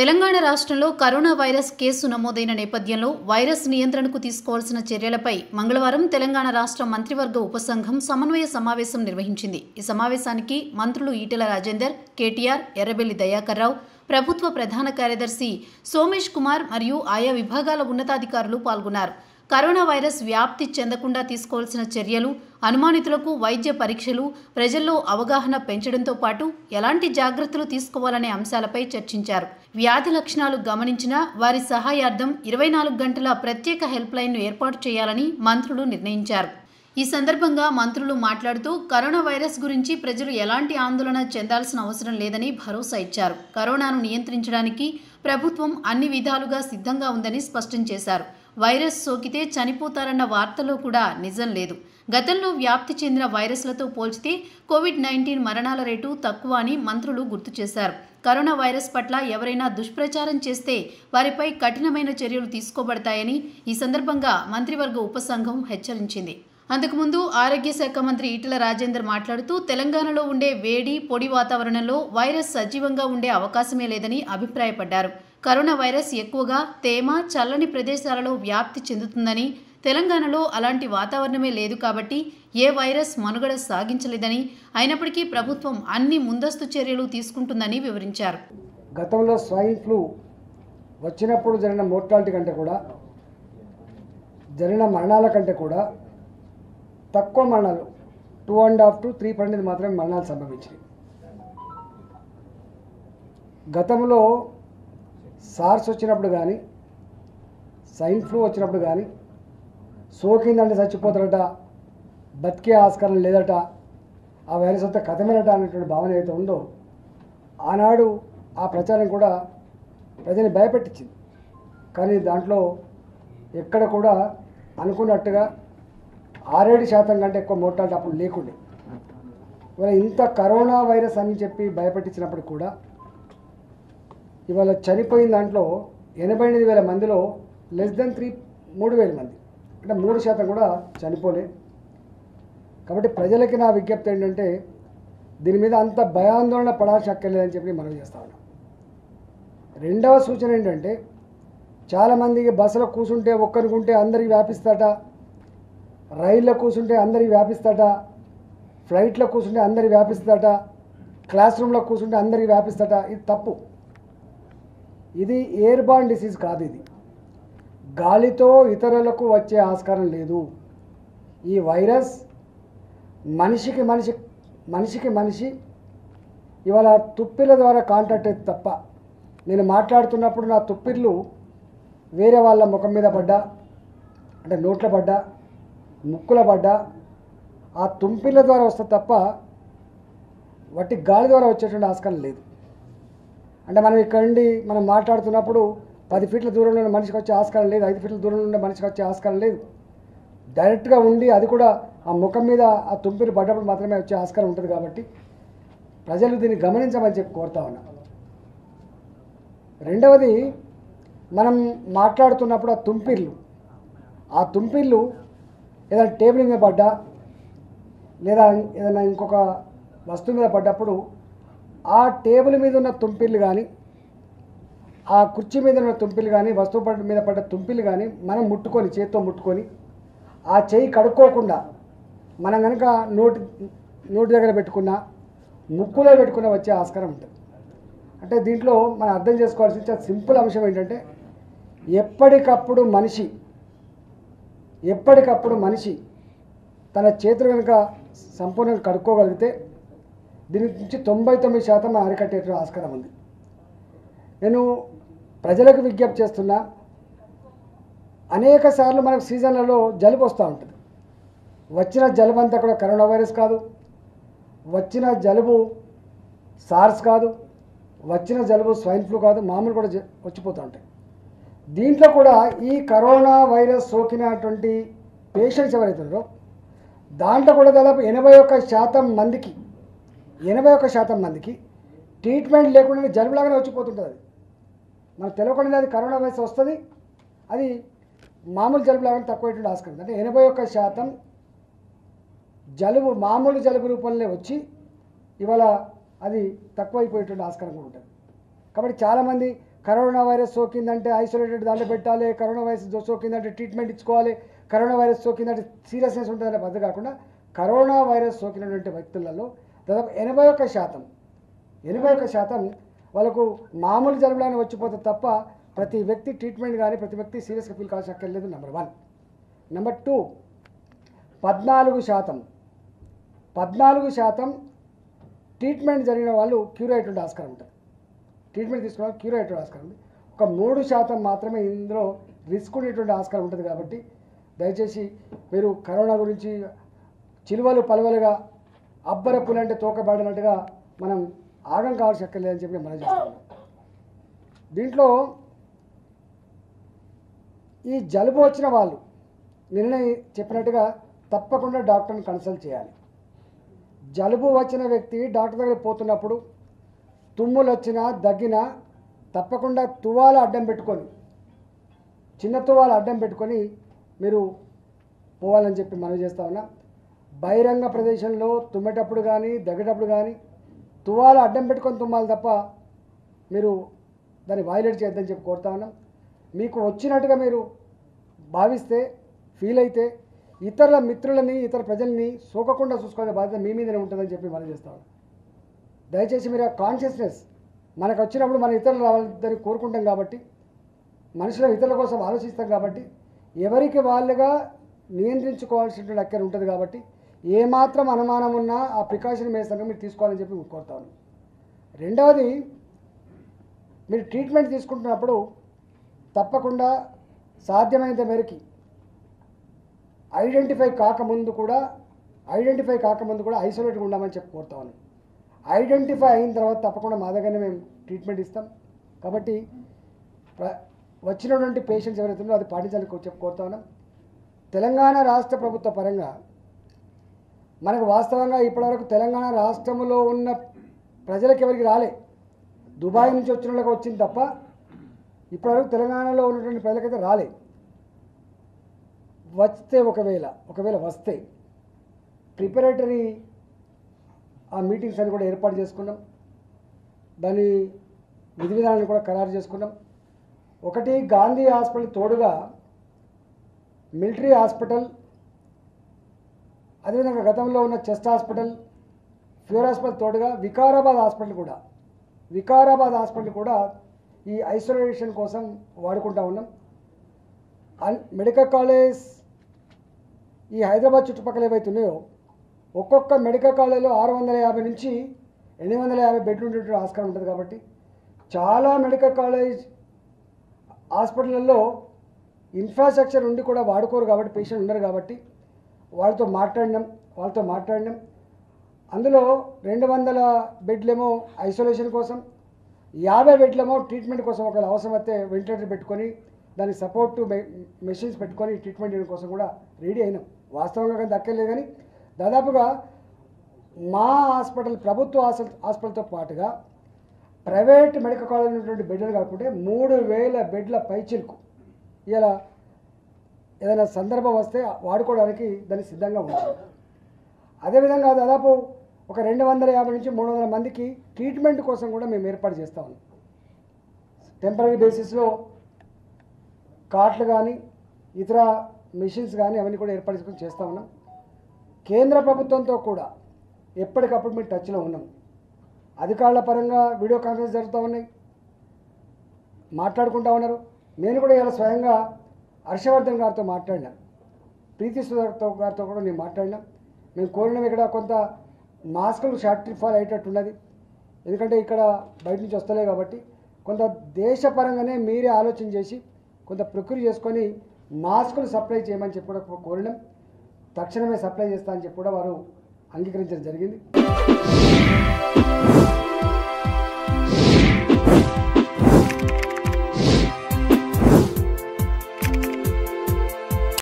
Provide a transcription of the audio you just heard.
తెలంగాణ రాష్ట్రంలో corona virus case నమోదైన నేపథ్యంలో వైరస్ నియంత్రణకు తీసుకోవాల్సిన చర్యలపై మంగళవారం తెలంగాణ రాష్ట్ర మంత్రివర్గ ఉపసంఘం సమన్వయ సమావేశం నిర్వహించింది ఈ సమావేశానికి మంత్రులు ఈటెల రాజేందర్ కేటీఆర్ ఎర్రబెల్లి దయాకర్ రావు ప్రభుత్వ ప్రధాన కార్యదర్శి సోమేష్ కుమార్ మరియు ఆయా విభాగాల ఉన్నతాధికారులు పాల్గొన్నారు కరోనా వైరస్ వ్యాప్తి చెందకుండా తీసుకోవాల్సిన చర్యలు అనుమానితులకు వైద్య పరీక్షలు ప్రజల్లో అవగాహన పెంచడంతో పాటు ఎలాంటి జాగ్రత్తలు తీసుకోవాలనే అంశాలపై చర్చించారు వ్యాధి లక్షణాలు గమనించిన వారి సహాయార్థం ఇరవై నాలుగు గంటల ప్రత్యేక హెల్ప్ లైన్ను ఏర్పాటు చేయాలని మంత్రులు నిర్ణయించారు ఈ సందర్భంగా మంత్రులు మాట్లాడుతూ కరోనా వైరస్ గురించి ప్రజలు ఎలాంటి ఆందోళన చెందాల్సిన అవసరం లేదని భరోసా ఇచ్చారు కరోనాను నియంత్రించడానికి ప్రభుత్వం అన్ని విధాలుగా సిద్ధంగా ఉందని స్పష్టం చేశారు వైరస్ సోకితే చనిపోతారన్న వార్తలో కూడా నిజం లేదు గతంలో వ్యాప్తి చెందిన వైరస్లతో పోల్చితే కోవిడ్ నైన్టీన్ మరణాల రేటు తక్కువ అని మంత్రులు గుర్తు చేశారు కరోనా వైరస్ పట్ల ఎవరైనా దుష్ప్రచారం చేస్తే వారిపై కఠినమైన చర్యలు తీసుకోబడతాయని ఈ సందర్భంగా మంత్రివర్గ ఉపసంఘం హెచ్చరించింది అంతకుముందు ఆరోగ్య శాఖ మంత్రి ఈటెల రాజేందర్ మాట్లాడుతూ తెలంగాణలో ఉండే వేడి పొడి వాతావరణంలో వైరస్ సజీవంగా ఉండే అవకాశమే లేదని అభిప్రాయపడ్డారు కరోనా వైరస్ ఎక్కువగా తేమ చల్లని ప్రదేశాలలో వ్యాప్తి చెందుతుందని తెలంగాణలో అలాంటి వాతావరణమే లేదు కాబట్టి ఏ వైరస్ మనుగడ సాగించలేదని అయినప్పటికీ ప్రభుత్వం అన్ని ముందస్తు చర్యలు తీసుకుంటుందని వివరించారు గతంలో స్వైన్ ఫ్లూ వచ్చినప్పుడు జరిగిన మోర్టాలిటీ కంటే కూడా జరిగిన మరణాల కంటే కూడా తక్కువ మరణాలు two and half to three percent మాత్రమే మరణాలు సంభవించాయి గతంలో సార్స్ వచ్చినప్పుడు కానీ సైన్ ఫ్లూ వచ్చినప్పుడు కానీ సోకిందంటే చచ్చిపోతారట బతికే ఆస్కారం లేదట ఆ వైరస్ అంతా కథమేనట అనేటువంటి భావన ఏదైతే ఉందో ఆనాడు ఆ ప్రచారం కూడా ప్రజల్ని భయపెట్టించింది కానీ దాంట్లో ఎక్కడ కూడా అనుకున్నట్టుగా ఆరేడు శాతం కంటే ఎక్కువ మోటాలిటీ అప్పుడు లేకుండే ఇవాళ ఇంత కరోనా వైరస్ అని చెప్పి భయపెట్టించినప్పుడు కూడా ఇవాళ చనిపోయిన దాంట్లో ఎనభై ఎనిమిది వేల మందిలో లెస్ దెన్ త్రీ మూడు వేల మంది అంటే మూడు శాతం కూడా చనిపోలే కాబట్టి ప్రజలకి నా విజ్ఞప్తి ఏంటంటే దీని మీద అంత భయాందోళన పడాల్సిన అక్కర్లేదని చెప్పి మనం చేస్తా ఉన్నాం రెండవ సూచన ఏంటంటే చాలామందికి బస్సులో కూర్చుంటే ఒక్కరికుంటే అందరికి వ్యాపిస్తాట రైల్లో కూర్చుంటే అందరికి వ్యాపిస్తాట ఫ్లైట్లో కూర్చుంటే అందరికి వ్యాపిస్తాట క్లాస్ రూమ్లో కూర్చుంటే అందరికి వ్యాపిస్తాట ఇది తప్పు ఇది ఎయిర్ బాన్ డిసీజ్ కాదు ఇది గాలితో ఇతరులకు వచ్చే ఆస్కారం లేదు ఈ వైరస్ మనిషికి మనిషి మనిషికి మనిషి ఇవాళ తుప్పిల ద్వారా కాంటాక్ట్ అయితే తప్ప నేను మాట్లాడుతున్నప్పుడు నా తుప్పిర్లు వేరే వాళ్ళ ముఖం మీద పడ్డా అంటే నోట్ల పడ్డా ముక్కుల పడ్డా ఆ తుంపిళ్ళ ద్వారా వస్తే తప్ప వట్టి గాలి ద్వారా వచ్చేటువంటి ఆస్కారం లేదు అంటే మనం ఇక్కడ నుండి మనం మాట్లాడుతున్నప్పుడు పది ఫీట్ల దూరంలో ఉన్న మనిషికి వచ్చే ఆస్కారం లేదు ఐదు ఫీట్ల దూరంలో ఉండే మనిషికి వచ్చే ఆస్కారం లేదు డైరెక్ట్గా ఉండి అది కూడా ఆ ముఖం మీద ఆ తుంపిరి పడ్డప్పుడు మాత్రమే వచ్చే ఆస్కారం ఉంటుంది కాబట్టి ప్రజలు దీన్ని గమనించమని చెప్పి కోరుతా ఉన్నా రెండవది మనం మాట్లాడుతున్నప్పుడు ఆ తుంపిర్లు ఆ తుంపిర్లు ఏదైనా టేబుల్ మీద పడ్డా లేదా ఏదైనా ఇంకొక వస్తువు మీద పడ్డప్పుడు ఆ టేబుల్ మీద ఉన్న తుంపిర్లు కానీ ఆ కుర్చీ మీద ఉన్న తుంపిలు కానీ వస్తువు పడ్డ మీద పడ్డ తుంపిలు కానీ మనం ముట్టుకొని చేతితో ముట్టుకొని ఆ చేయి కడుక్కోకుండా మనం కనుక నోటి నోటి దగ్గర పెట్టుకున్న ముక్కులో పెట్టుకున్న వచ్చే ఆస్కారం ఉంటుంది అంటే దీంట్లో మనం అర్థం చేసుకోవాల్సిన చాలా సింపుల్ అంశం ఏంటంటే ఎప్పటికప్పుడు మనిషి ఎప్పటికప్పుడు మనిషి తన చేతులు కనుక సంపూర్ణంగా కడుక్కోగలిగితే దీని నుంచి తొంభై తొమ్మిది శాతం అరికట్టే ఆస్కారం ఉంది నేను ప్రజలకు విజ్ఞప్తి చేస్తున్నా అనేక సార్లు మనకు సీజన్లలో జలుబు వస్తూ ఉంటుంది వచ్చిన జలుబు అంతా కూడా కరోనా వైరస్ కాదు వచ్చిన జలుబు సార్స్ కాదు వచ్చిన జలుబు స్వైన్ ఫ్లూ కాదు మామూలు కూడా జ- వచ్చిపోతూ ఉంటాయి దీంట్లో కూడా ఈ కరోనా వైరస్ సోకినటువంటి పేషెంట్స్ ఎవరైతే ఉన్నారో దాంట్లో కూడా దాదాపు ఎనభై ఒక్క శాతం మందికి ఎనభై ఒక్క శాతం మందికి ట్రీట్మెంట్ లేకుండా జలుబులాగానే వచ్చిపోతుంటుంది అది మనకు తెలియకుండా అది కరోనా వైరస్ వస్తుంది అది మామూలు జలుబులాగానే తక్కువటువంటి ఆస్కారం అంటే ఎనభై ఒక్క శాతం జలుబు మామూలు జలుబు రూపంలో వచ్చి ఇవాళ అది తక్కువైపోయేటువంటి ఆస్కారం కూడా ఉంటుంది కాబట్టి చాలామంది కరోనా వైరస్ సోకిందంటే ఐసోలేటెడ్ దాంట్లో పెట్టాలి కరోనా వైరస్ దో- సోకిందంటే ట్రీట్మెంట్ ఇచ్చుకోవాలి కరోనా వైరస్ సోకిందంటే సీరియస్నెస్ ఉంటుందనే పద్ధతి కాకుండా కరోనా వైరస్ సోకినటువంటి వ్యక్తులలో దాదాపు ఎనభై ఒక్క శాతం ఎనభై ఒక్క శాతం వాళ్ళకు మామూలు జలుబులానే వచ్చిపోతుంది తప్ప ప్రతి వ్యక్తి ట్రీట్మెంట్ కానీ ప్రతి వ్యక్తి సీరియస్గా ఫీల్ కావాల్సిన అక్కర్లేదు నెంబర్ వన్ నెంబర్ టూ పద్నాలుగు శాతం పద్నాలుగు శాతం ట్రీట్మెంట్ జరిగిన వాళ్ళు క్యూర్ అయ్యేటువంటి ఆస్కారం ఉంటుంది ట్రీట్మెంట్ తీసుకున్న వాళ్ళు క్యూర్ అయ్యేటువంటి ఆస్కారం ఉంది ఒక మూడు శాతం మాత్రమే ఇందులో రిస్క్ ఉండేటువంటి ఆస్కారం ఉంటుంది కాబట్టి దయచేసి మీరు కరోనా గురించి చిలువలు పలువలుగా అబ్బర పులంటే తోకబడినట్టుగా మనం ఆగం కావాల్సి అక్కర్లేదని చెప్పి మనం చేస్తాం దీంట్లో ఈ జలుబు వచ్చిన వాళ్ళు నిన్న చెప్పినట్టుగా తప్పకుండా డాక్టర్ని కన్సల్ట్ చేయాలి జలుబు వచ్చిన వ్యక్తి డాక్టర్ దగ్గరికి పోతున్నప్పుడు తుమ్ములు వచ్చినా దగ్గినా తప్పకుండా తువాల అడ్డం పెట్టుకొని చిన్న తువాల అడ్డం పెట్టుకొని మీరు పోవాలని చెప్పి మనం చేస్తా ఉన్నా బహిరంగ ప్రదేశంలో తుమ్మేటప్పుడు కానీ దగ్గేటప్పుడు కానీ తువాల అడ్డం పెట్టుకొని తుమ్మాలి తప్ప మీరు దాన్ని వైలేట్ చేయొద్దని చెప్పి కోరుతా ఉన్నాం మీకు వచ్చినట్టుగా మీరు భావిస్తే ఫీల్ అయితే ఇతరుల మిత్రులని ఇతర ప్రజల్ని సోకకుండా చూసుకునే బాధ్యత మీ మీదనే ఉంటుందని చెప్పి మనం చేస్తాం దయచేసి మీరు ఆ కాన్షియస్నెస్ మనకు వచ్చినప్పుడు మన ఇతరులు రావాలని కోరుకుంటాం కాబట్టి మనుషులు ఇతరుల కోసం ఆలోచిస్తాం కాబట్టి ఎవరికి వాళ్ళుగా నియంత్రించుకోవాల్సినటువంటి అక్కర ఉంటుంది కాబట్టి ఏమాత్రం అనుమానం ఉన్నా ఆ ప్రికాషన్ మేసంగా మీరు తీసుకోవాలని చెప్పి మేము కోరుతాను రెండవది మీరు ట్రీట్మెంట్ తీసుకుంటున్నప్పుడు తప్పకుండా సాధ్యమైనంత మేరకి ఐడెంటిఫై కాకముందు కూడా ఐడెంటిఫై కాకముందు కూడా ఐసోలేట్గా ఉండమని చెప్పి కోరుతాను ఐడెంటిఫై అయిన తర్వాత తప్పకుండా మా దగ్గరనే మేము ట్రీట్మెంట్ ఇస్తాం కాబట్టి ప్ర- వచ్చినటువంటి పేషెంట్స్ ఎవరైతే ఉన్నారో అది పాటించాలని కో- చెప్పి కోరుతా ఉన్నాం తెలంగాణ రాష్ట్ర ప్రభుత్వ పరంగా మనకు వాస్తవంగా ఇప్పటివరకు తెలంగాణ రాష్ట్రంలో ఉన్న ప్రజలకు ఎవరికి రాలే దుబాయ్ నుంచి వచ్చిన వాళ్ళకి వచ్చింది తప్ప ఇప్పటివరకు తెలంగాణలో ఉన్నటువంటి ప్రజలకైతే రాలే వస్తే ఒకవేళ ఒకవేళ వస్తే ప్రిపరేటరీ ఆ మీటింగ్స్ అని కూడా ఏర్పాటు చేసుకున్నాం దాని విధి విధానాన్ని కూడా ఖరారు చేసుకున్నాం ఒకటి గాంధీ హాస్పిటల్ తోడుగా మిలిటరీ హాస్పిటల్ అదేవిధంగా గతంలో ఉన్న చెస్ట్ హాస్పిటల్ ఫ్యూర్ హాస్పిటల్ తోడుగా వికారాబాద్ హాస్పిటల్ కూడా వికారాబాద్ హాస్పిటల్ కూడా ఈ ఐసోలేషన్ కోసం వాడుకుంటా ఉన్నాం అన్ మెడికల్ కాలేజ్ ఈ హైదరాబాద్ చుట్టుపక్కల ఏవైతే ఉన్నాయో ఒక్కొక్క మెడికల్ కాలేజ్లో ఆరు వందల యాభై నుంచి ఎనిమిది వందల యాభై బెడ్లు ఉండేటువంటి ఆస్కారం ఉంటుంది కాబట్టి చాలా మెడికల్ కాలేజ్ హాస్పిటల్లో ఇన్ఫ్రాస్ట్రక్చర్ ఉండి కూడా వాడుకోరు కాబట్టి పేషెంట్ ఉండరు కాబట్టి వాళ్ళతో మాట్లాడినాం వాళ్ళతో మాట్లాడినాం అందులో రెండు వందల బెడ్లేమో ఐసోలేషన్ కోసం యాభై బెడ్లేమో ట్రీట్మెంట్ కోసం ఒకవేళ అవసరం అయితే వెంటిలేటర్ పెట్టుకొని దానికి సపోర్ట్ మెషిన్స్ పెట్టుకొని ట్రీట్మెంట్ చేయడం కోసం కూడా రెడీ అయినాం వాస్తవంగా కానీ దక్కలేదు కానీ దాదాపుగా మా హాస్పిటల్ ప్రభుత్వ హాస్పిటల్ హాస్పిటల్తో పాటుగా ప్రైవేట్ మెడికల్ కాలేజ్ ఉన్నటువంటి బెడ్లు కాకుంటే మూడు వేల బెడ్ల పైచిల్కు ఇలా ఏదైనా సందర్భం వస్తే వాడుకోవడానికి దాన్ని సిద్ధంగా ఉంచాం అదేవిధంగా దాదాపు ఒక రెండు వందల యాభై నుంచి మూడు వందల మందికి ట్రీట్మెంట్ కోసం కూడా మేము ఏర్పాటు చేస్తా ఉన్నాం టెంపరీ బేసిస్లో కార్ట్లు కానీ ఇతర మిషన్స్ కానీ అవన్నీ కూడా ఏర్పాటు చేసుకొని చేస్తూ ఉన్నాం కేంద్ర ప్రభుత్వంతో కూడా ఎప్పటికప్పుడు మేము టచ్లో ఉన్నాం అధికారుల పరంగా వీడియో కాన్ఫరెన్స్ జరుగుతూ ఉన్నాయి మాట్లాడుకుంటా ఉన్నారు నేను కూడా ఇలా స్వయంగా హర్షవర్ధన్ గారితో మాట్లాడినా ప్రీతి సుధాకర్తో గారితో కూడా నేను మాట్లాడినా మేము కోరినాం ఇక్కడ కొంత మాస్కులు షార్ట్ ఫాల్ అయ్యేటట్టు ఉన్నది ఎందుకంటే ఇక్కడ బయట నుంచి వస్తలే కాబట్టి కొంత దేశపరంగానే మీరే ఆలోచన చేసి కొంత ప్రక్రియ చేసుకొని మాస్కులు సప్లై చేయమని చెప్పి కూడా కోరినాం తక్షణమే సప్లై చేస్తా అని చెప్పి కూడా వారు అంగీకరించడం జరిగింది